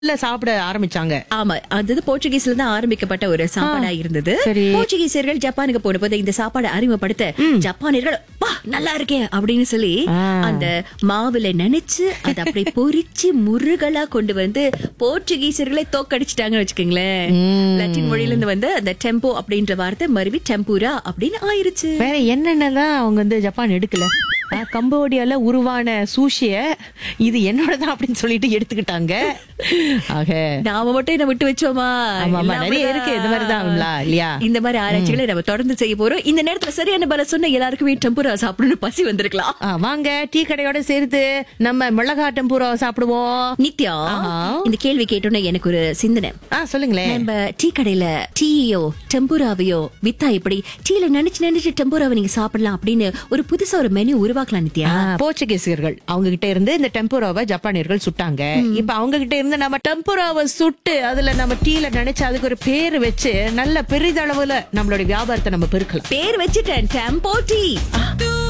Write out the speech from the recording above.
இல்ல சாப்பிட ஆரம்பிச்சாங்க ஆமா அது வந்து போர்ச்சுகீஸ்ல தான் ஆரம்பிக்கப்பட்ட ஒரு சாப்பாடா இருந்தது சரி. போர்ச்சுகீசியர்கள் ஜப்பானுக்கு போன போது இந்த சாப்பாடை அறிமுகப்படுத்த ஜப்பானியர்கள் வா நல்லா இருக்கே அப்படின்னு சொல்லி ஆ. அந்த மாவுல நினைச்சு அதை அப்படியே பொரிச்சு முருகலா கொண்டு வந்து போர்ச்சுகீசியர்களை தோக்கடிச்சிட்டாங்கன்னு வச்சுக்கோங்களேன் லட்டின் மொழியில இருந்து வந்து அந்த டெம்போ அப்படின்ற வார்த்தை மறுவி டெம்பூரா அப்படின்னு ஆயிருச்சு வேற என்னென்னதான் அவங்க வந்து ஜப்பான் எடுக்கல ஆ, கம்போடியால உருவான சூஷிய இது என்னோடதான் அப்படின்னு சொல்லிட்டு எடுத்துக்கிட்டாங்க ஆக நாம மட்டும் என்ன விட்டு வச்சோமா ஆமா, ஆமா, எல்லாம் நிறைய அப்படிதான். இருக்கு. இந்த மாதிரிதான் விமலா, இல்லையா? இந்த மாதிரி ஆராய்ச்சிகளை நம்ம தொடர்ந்து செய்ய போறோம் இந்த நேரத்துல சரியான பல சொன்ன எல்லாருக்குமே டெம்பூரா சாப்பிடணும்னு பசி வந்திருக்கலாம் ஆ, வாங்க டீ கடையோட சேர்த்து நம்ம மிளகாட்டம் பூரா சாப்பிடுவோம் நித்யா ஆஹா. இந்த கேள்வி கேட்டோன்னே எனக்கு ஒரு சிந்தனை ஆ சொல்லுங்களேன் நம்ம டீ கடையில டீயோ டெம்பூராவையோ வித்தா இப்படி டீல நினைச்சு நினைச்சு டெம்பூராவை நீங்க சாப்பிடலாம் அப்படின்னு ஒரு புதுசா ஒரு மெனு உருவாக்கலாம் நித்யா ஆ, போர்ச்சுகீசியர்கள் அவங்க கிட்ட இருந்து இந்த டெம்புராவை ஜப்பானியர்கள் சுட்டாங்க இப்ப அவங்க கிட்ட இருந்து நம்ம டெம்புராவை சுட்டு அதுல நம்ம டீல நினைச்சு அதுக்கு ஒரு பேரு வச்சு நல்ல பெரிதளவுல நம்மளுடைய வியாபாரத்தை நம்ம பெருக்கலாம் பேர் வச்சுட்டேன் டெம்போ டீ